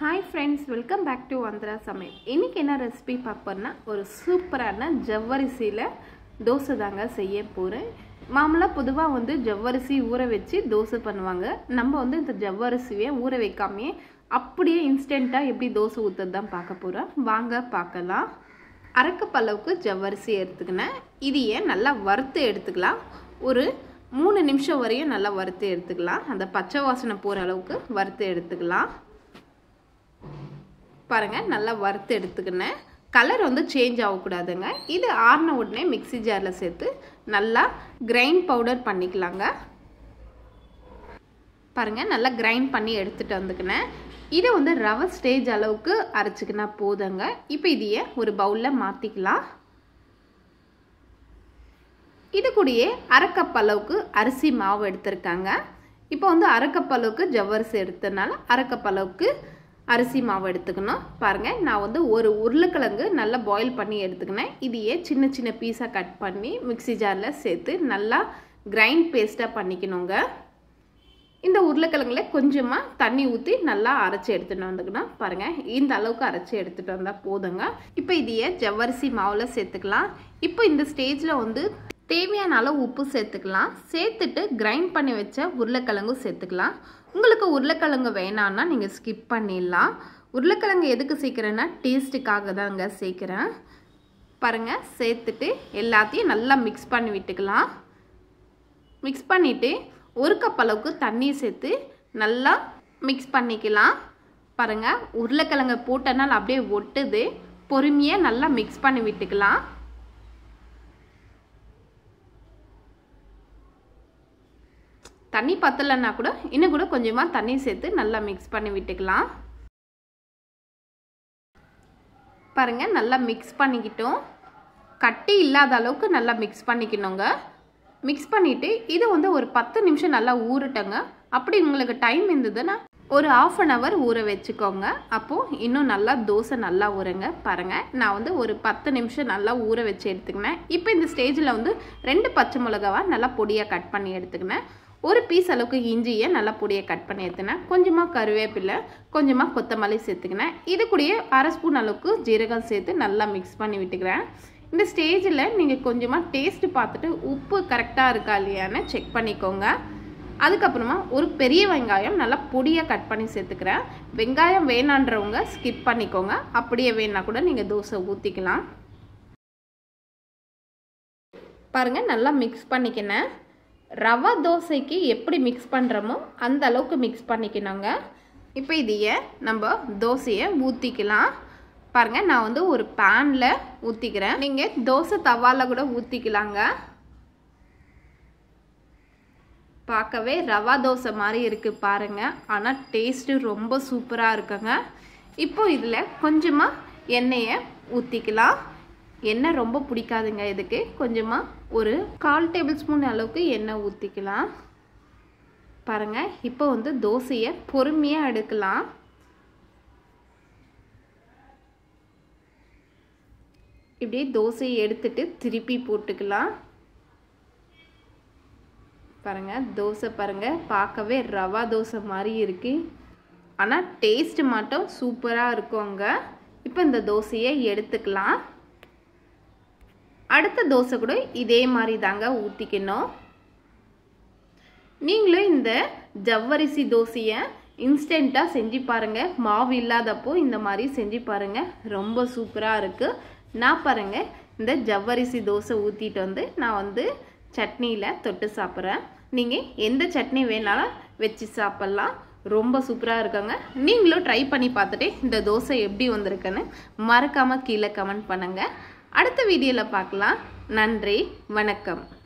hi friends welcome back to வந்தரா சமையல் இன்றைக்கி என்ன ரெசிபி பார்ப்போம்னா ஒரு சூப்பரான ஜவ்வரிசியில் தோசை தாங்க செய்ய போகிறேன் மாமூலாக பொதுவாக வந்து ஜவ்வரிசி ஊற வச்சு தோசை பண்ணுவாங்க நம்ம வந்து இந்த ஜவ்வரிசியை ஊற வைக்காமையே அப்படியே இன்ஸ்டண்ட்டாக எப்படி தோசை ஊற்றுறது தான் பார்க்க போகிறோம் வாங்க பார்க்கலாம் அரைக்கப் அளவுக்கு ஜவ்வரிசி எடுத்துக்கினேன் இதையே நல்லா வறுத்து எடுத்துக்கலாம் ஒரு மூணு நிமிஷம் வரையும் நல்லா வறுத்து எடுத்துக்கலாம் அந்த பச்சை வாசனை போகிற அளவுக்கு வறுத்து எடுத்துக்கலாம் பாருங்கள் நல்லா வறுத்து எடுத்துக்கினேன் கலர் வந்து சேஞ்ச் ஆகக்கூடாதுங்க இது ஆறின உடனே மிக்சி ஜாரில் சேர்த்து நல்லா கிரைண்ட் பவுடர் பண்ணிக்கலாங்க பாருங்கள் நல்லா கிரைண்ட் பண்ணி எடுத்துகிட்டு வந்துக்கினேன் இதை வந்து ரவை ஸ்டேஜ் அளவுக்கு அரைச்சிக்கினா போதுங்க இப்போ இதையே ஒரு பவுலில் மாற்றிக்கலாம் இது கூடயே அரைக்கப் அளவுக்கு அரிசி மாவு எடுத்திருக்காங்க இப்போ வந்து அரைக்கப் அளவுக்கு ஜவ்வரிசி எடுத்ததுனால அரைக்கப் அளவுக்கு அரிசி மாவு எடுத்துக்கணும் பாருங்கள் நான் வந்து ஒரு உருளைக்கிழங்கு நல்லா பாயில் பண்ணி எடுத்துக்கினேன் இதையே சின்ன சின்ன பீஸாக கட் பண்ணி மிக்சி ஜாரில் சேர்த்து நல்லா கிரைண்ட் பேஸ்ட்டாக பண்ணிக்கணுங்க இந்த உருளைக்கிழங்குல கொஞ்சமாக தண்ணி ஊற்றி நல்லா அரைச்சி எடுத்துகிட்டு வந்துக்கணும் பாருங்கள் இந்த அளவுக்கு அரைச்சி எடுத்துகிட்டு வந்தால் போதுங்க இப்போ இதையே ஜவ்வரிசி மாவில் சேர்த்துக்கலாம் இப்போ இந்த ஸ்டேஜில் வந்து தேவையான அளவு உப்பு சேர்த்துக்கலாம் சேர்த்துட்டு கிரைண்ட் பண்ணி வச்ச உருளைக்கிழங்கும் சேர்த்துக்கலாம் உங்களுக்கு உருளைக்கிழங்கு வேணான்னா நீங்கள் ஸ்கிப் பண்ணிடலாம் உருளைக்கிழங்கு எதுக்கு சேர்க்குறேன்னா டேஸ்ட்டுக்காக தாங்க சேர்க்குறேன் பாருங்கள் சேர்த்துட்டு எல்லாத்தையும் நல்லா மிக்ஸ் பண்ணி விட்டுக்கலாம் மிக்ஸ் பண்ணிவிட்டு ஒரு கப் அளவுக்கு தண்ணி சேர்த்து நல்லா மிக்ஸ் பண்ணிக்கலாம் பாருங்கள் உருளைக்கிழங்கு போட்டனால அப்படியே ஒட்டுது பொறுமையாக நல்லா மிக்ஸ் பண்ணி விட்டுக்கலாம் தண்ணி பத்தலைன்னா கூட இன்னும் கூட கொஞ்சமாக தண்ணி சேர்த்து நல்லா மிக்ஸ் பண்ணி விட்டுக்கலாம் பாருங்கள் நல்லா மிக்ஸ் பண்ணிக்கிட்டோம் கட்டி இல்லாத அளவுக்கு நல்லா மிக்ஸ் பண்ணிக்கணுங்க மிக்ஸ் பண்ணிவிட்டு இது வந்து ஒரு பத்து நிமிஷம் நல்லா ஊறட்டங்க அப்படி உங்களுக்கு டைம் இருந்ததுன்னா ஒரு ஆஃப் அன் ஹவர் ஊற வச்சுக்கோங்க அப்போது இன்னும் நல்லா தோசை நல்லா ஊறுங்க பாருங்கள் நான் வந்து ஒரு பத்து நிமிஷம் நல்லா ஊற வச்சு எடுத்துக்கினேன் இப்போ இந்த ஸ்டேஜில் வந்து ரெண்டு பச்சை மிளகாவை நல்லா பொடியாக கட் பண்ணி எடுத்துக்கினேன் ஒரு பீஸ் அளவுக்கு இஞ்சியை நல்லா பொடியை கட் பண்ணி எடுத்துனேன் கொஞ்சமாக கருவேப்பிலை கொஞ்சமாக கொத்தமல்லி சேர்த்துக்கினேன் இது கூடயே அரை ஸ்பூன் அளவுக்கு ஜீரகம் சேர்த்து நல்லா மிக்ஸ் பண்ணி விட்டுக்கிறேன் இந்த ஸ்டேஜில் நீங்கள் கொஞ்சமாக டேஸ்ட்டு பார்த்துட்டு உப்பு கரெக்டாக இருக்கா இல்லையான்னு செக் பண்ணிக்கோங்க அதுக்கப்புறமா ஒரு பெரிய வெங்காயம் நல்லா பொடியாக கட் பண்ணி சேர்த்துக்கிறேன் வெங்காயம் வேணான்றவங்க ஸ்கிப் பண்ணிக்கோங்க அப்படியே வேணா கூட நீங்கள் தோசை ஊற்றிக்கலாம் பாருங்கள் நல்லா மிக்ஸ் பண்ணிக்கினேன் ரவா தோசைக்கு எப்படி மிக்ஸ் பண்ணுறோமோ அந்த அளவுக்கு மிக்ஸ் பண்ணிக்கணுங்க இப்போ இதையே நம்ம தோசையை ஊற்றிக்கலாம் பாருங்கள் நான் வந்து ஒரு பேனில் ஊற்றிக்கிறேன் நீங்கள் தோசை தவாவில் கூட ஊற்றிக்கலாங்க பார்க்கவே ரவா தோசை மாதிரி இருக்குது பாருங்கள் ஆனால் டேஸ்ட்டு ரொம்ப சூப்பராக இருக்குங்க இப்போ இதில் கொஞ்சமாக எண்ணெயை ஊற்றிக்கலாம் எண்ணெய் ரொம்ப பிடிக்காதுங்க இதுக்கு கொஞ்சமாக ஒரு கால் டேபிள் ஸ்பூன் அளவுக்கு எண்ணெய் ஊற்றிக்கலாம் பாருங்கள் இப்போ வந்து தோசையை பொறுமையாக எடுக்கலாம் இப்படியே தோசையை எடுத்துட்டு திருப்பி போட்டுக்கலாம் பாருங்கள் தோசை பாருங்கள் பார்க்கவே ரவா தோசை மாதிரி இருக்குது ஆனால் டேஸ்ட்டு மட்டும் சூப்பராக இருக்குங்க இப்போ இந்த தோசையை எடுத்துக்கலாம் அடுத்த தோசை கூட இதே மாதிரி தாங்க ஊற்றிக்கணும் நீங்களும் இந்த ஜவ்வரிசி தோசையை இன்ஸ்டண்ட்டாக செஞ்சு பாருங்கள் மாவு இல்லாதப்போ இந்த மாதிரி செஞ்சு பாருங்கள் ரொம்ப சூப்பராக இருக்குது நான் பாருங்கள் இந்த ஜவ்வரிசி தோசை ஊற்றிட்டு வந்து நான் வந்து சட்னியில் தொட்டு சாப்பிட்றேன் நீங்கள் எந்த சட்னி வேணாலும் வச்சு சாப்பிட்லாம் ரொம்ப சூப்பராக இருக்காங்க நீங்களும் ட்ரை பண்ணி பார்த்துட்டு இந்த தோசை எப்படி வந்திருக்குன்னு மறக்காமல் கீழே கமெண்ட் பண்ணுங்கள் அடுத்த வீடியோவில் பார்க்கலாம் நன்றி வணக்கம்